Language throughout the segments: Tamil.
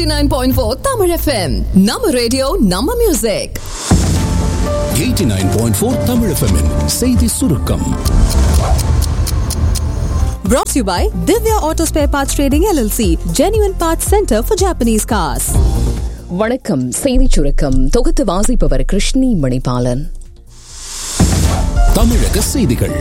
89.4 Tamil FM. நம்ம ரேடியோ நம்ம மியூசிக் 89.4 தமிழ் FM -இன் செய்தி சுருக்கம் Brought to you by Divya Auto Spare Parts Trading LLC, Genuine Parts Center for Japanese Cars. வணக்கம் செய்திச் சுருக்கம் தொகுத்து வாசிப்பவர் கிருஷ்ணி மணிபாலன் தமிழக செய்திகள்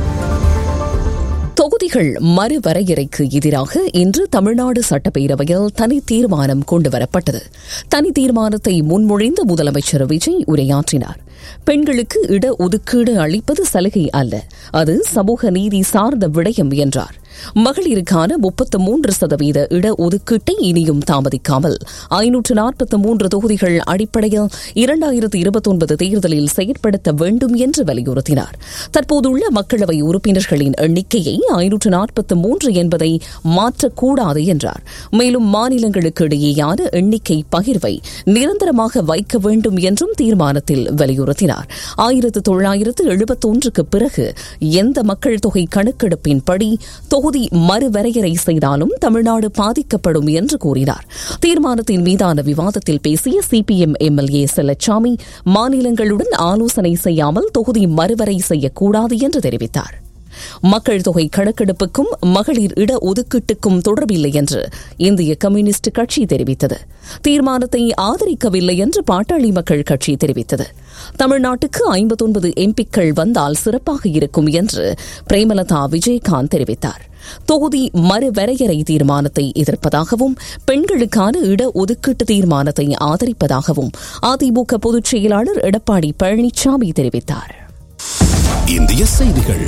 தொகுதிகள் மறுவரையறைக்கு எதிராக இன்று தமிழ்நாடு சட்டப்பேரவையில் தனி தீர்மானம் கொண்டுவரப்பட்டது தனி தீர்மானத்தை முன்மொழிந்த முதலமைச்சர் விஜய் உரையாற்றினார் பெண்களுக்கு இட ஒதுக்கீடு அளிப்பது சலுகை அல்ல அது சமூக நீதி சார்ந்த விடயம் என்றார் மகளிருக்கான முப்பத்து மூன்று சதவீத இட ஒதுக்கீட்டை இனியும் தாமதிக்காமல் ஐநூற்று நாற்பத்தி மூன்று தொகுதிகள் அடிப்படையில் இரண்டாயிரத்து இருபத்தொன்பது தேர்தலில் செயற்படுத்த வேண்டும் என்று வலியுறுத்தினார் தற்போதுள்ள மக்களவை உறுப்பினர்களின் எண்ணிக்கையை ஐநூற்று நாற்பத்தி மூன்று என்பதை மாற்றக்கூடாது என்றார் மேலும் மாநிலங்களுக்கு இடையேயான எண்ணிக்கை பகிர்வை நிரந்தரமாக வைக்க வேண்டும் என்றும் தீர்மானத்தில் வலியுறுத்தினார் ஆயிரத்து தொள்ளாயிரத்து எழுபத்தொன்றுக்கு பிறகு எந்த மக்கள் தொகை கணக்கெடுப்பின்படி தொகுதி மறுவரையறை செய்தாலும் தமிழ்நாடு பாதிக்கப்படும் என்று கூறினார் தீர்மானத்தின் மீதான விவாதத்தில் பேசிய சிபிஎம் எம்எல்ஏ செல்லச்சாமி மாநிலங்களுடன் ஆலோசனை செய்யாமல் தொகுதி மறுவரை செய்யக்கூடாது என்று தெரிவித்தார் மக்கள் தொகை கணக்கெடுப்புக்கும் மகளிர் இட ஒதுக்கீட்டுக்கும் தொடர்பில்லை என்று இந்திய கம்யூனிஸ்ட் கட்சி தெரிவித்தது தீர்மானத்தை ஆதரிக்கவில்லை என்று பாட்டாளி மக்கள் கட்சி தெரிவித்தது தமிழ்நாட்டுக்கு ஐம்பத்தொன்பது எம்பிக்கள் வந்தால் சிறப்பாக இருக்கும் என்று பிரேமலதா விஜயகாந்த் தெரிவித்தார் தொகுதி மறுவரையறை தீர்மானத்தை எதிர்ப்பதாகவும் பெண்களுக்கான இட ஒதுக்கீட்டு தீர்மானத்தை ஆதரிப்பதாகவும் அதிமுக பொதுச் செயலாளர் எடப்பாடி பழனிசாமி தெரிவித்தார் இந்திய செய்திகள்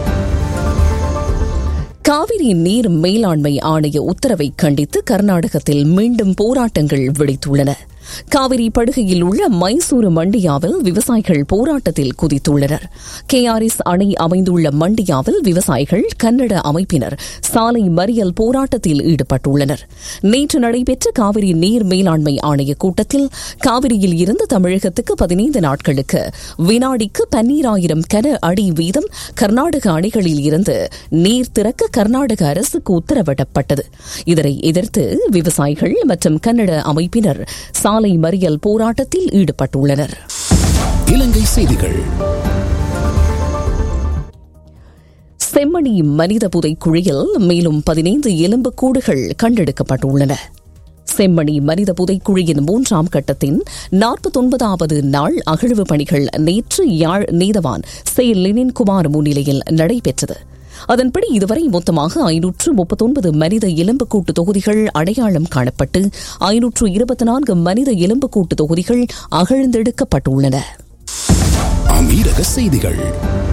காவிரி நீர் மேலாண்மை ஆணைய உத்தரவை கண்டித்து கர்நாடகத்தில் மீண்டும் போராட்டங்கள் வெடித்துள்ளன காவிரி படுகையில் உள்ள மைசூரு மண்டியாவில் விவசாயிகள் போராட்டத்தில் குதித்துள்ளனர் கேஆர்எஸ் அணை அமைந்துள்ள மண்டியாவில் விவசாயிகள் கன்னட அமைப்பினர் சாலை மறியல் போராட்டத்தில் ஈடுபட்டுள்ளனர் நேற்று நடைபெற்ற காவிரி நீர் மேலாண்மை ஆணைய கூட்டத்தில் காவிரியில் இருந்து தமிழகத்துக்கு பதினைந்து நாட்களுக்கு வினாடிக்கு பன்னீராயிரம் கன அடி வீதம் கர்நாடக அணைகளில் இருந்து நீர் திறக்க கர்நாடக அரசுக்கு உத்தரவிடப்பட்டது இதனை எதிர்த்து விவசாயிகள் மற்றும் கன்னட அமைப்பினர் சாலை மறியல் போராட்டத்தில் ஈடுபட்டுள்ளனர் இலங்கை செய்திகள் செம்மணி மனித புதைக்குழியில் மேலும் பதினைந்து எலும்புக்கூடுகள் கண்டெடுக்கப்பட்டுள்ளன செம்மணி மனித புதைக்குழியின் மூன்றாம் கட்டத்தின் நாற்பத்தொன்பதாவது நாள் அகழ்வு பணிகள் நேற்று யாழ் நீதவான் சே லெனின் குமார் முன்னிலையில் நடைபெற்றது அதன்படி இதுவரை மொத்தமாக ஐநூற்று முப்பத்தொன்பது மனித எலும்புக்கூட்டு தொகுதிகள் அடையாளம் காணப்பட்டு ஐநூற்று இருபத்தி நான்கு மனித எலும்புக்கூட்டு தொகுதிகள் அகழ்ந்தெடுக்கப்பட்டுள்ளன அமீரக செய்திகள்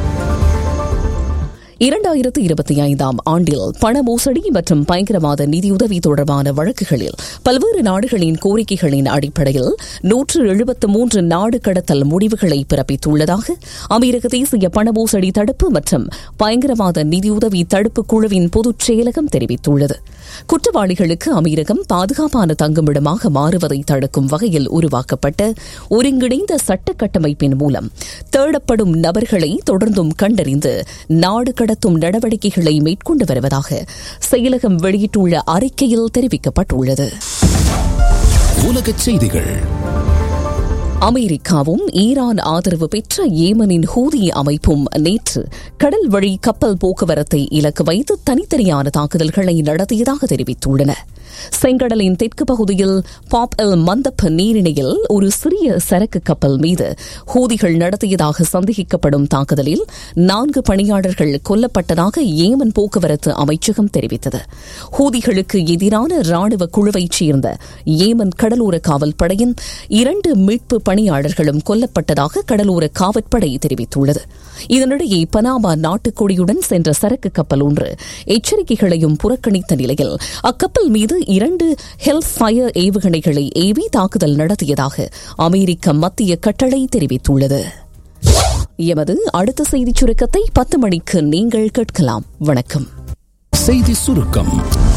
இரண்டாயிரத்து இருபத்தி ஐந்தாம் ஆண்டில் பண மோசடி மற்றும் பயங்கரவாத நிதியுதவி தொடர்பான வழக்குகளில் பல்வேறு நாடுகளின் கோரிக்கைகளின் அடிப்படையில் நூற்று எழுபத்து மூன்று நாடு கடத்தல் முடிவுகளை பிறப்பித்துள்ளதாக அமெரிக்க தேசிய பண மோசடி தடுப்பு மற்றும் பயங்கரவாத நிதியுதவி தடுப்பு குழுவின் பொதுச் செயலகம் தெரிவித்துள்ளது குற்றவாளிகளுக்கு அமீரகம் பாதுகாப்பான தங்குமிடமாக மாறுவதை தடுக்கும் வகையில் உருவாக்கப்பட்ட ஒருங்கிணைந்த சட்ட கட்டமைப்பின் மூலம் தேடப்படும் நபர்களை தொடர்ந்தும் கண்டறிந்து நாடு கடத்தும் நடவடிக்கைகளை மேற்கொண்டு வருவதாக செயலகம் வெளியிட்டுள்ள அறிக்கையில் தெரிவிக்கப்பட்டுள்ளது உலகச் செய்திகள் அமெரிக்காவும் ஈரான் ஆதரவு பெற்ற ஏமனின் ஹூதி அமைப்பும் நேற்று கடல் வழி கப்பல் போக்குவரத்தை இலக்கு வைத்து தனித்தனியான தாக்குதல்களை நடத்தியதாக தெரிவித்துள்ளன செங்கடலின் தெற்கு பகுதியில் பாப் எல் மந்தப் நீரிணையில் ஒரு சிறிய சரக்கு கப்பல் மீது ஹூதிகள் நடத்தியதாக சந்தேகிக்கப்படும் தாக்குதலில் நான்கு பணியாளர்கள் கொல்லப்பட்டதாக ஏமன் போக்குவரத்து அமைச்சகம் தெரிவித்தது ஹூதிகளுக்கு எதிரான ராணுவ குழுவைச் சேர்ந்த ஏமன் கடலோர காவல் படையின் இரண்டு மீட்பு பணியாளர்களும் கொல்லப்பட்டதாக கடலோர காவற்படை தெரிவித்துள்ளது இதனிடையே பனாமா நாட்டுக்கொடியுடன் சென்ற சரக்கு கப்பல் ஒன்று எச்சரிக்கைகளையும் புறக்கணித்த நிலையில் அக்கப்பல் மீது இரண்டு ஹெல்ஸ் ஃபயர் ஏவுகணைகளை ஏவி தாக்குதல் நடத்தியதாக அமெரிக்க மத்திய கட்டளை தெரிவித்துள்ளது எமது அடுத்த செய்திச் சுருக்கத்தை பத்து மணிக்கு நீங்கள் கேட்கலாம் வணக்கம் செய்தி சுருக்கம்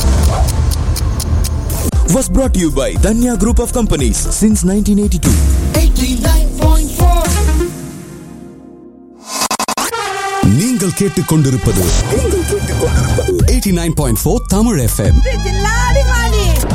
was brought to you by Danya Group of Companies since 1982. நீங்கள் கேட்டுக்கொண்டிருப்பது 89.4 Tamil FM Did you lie?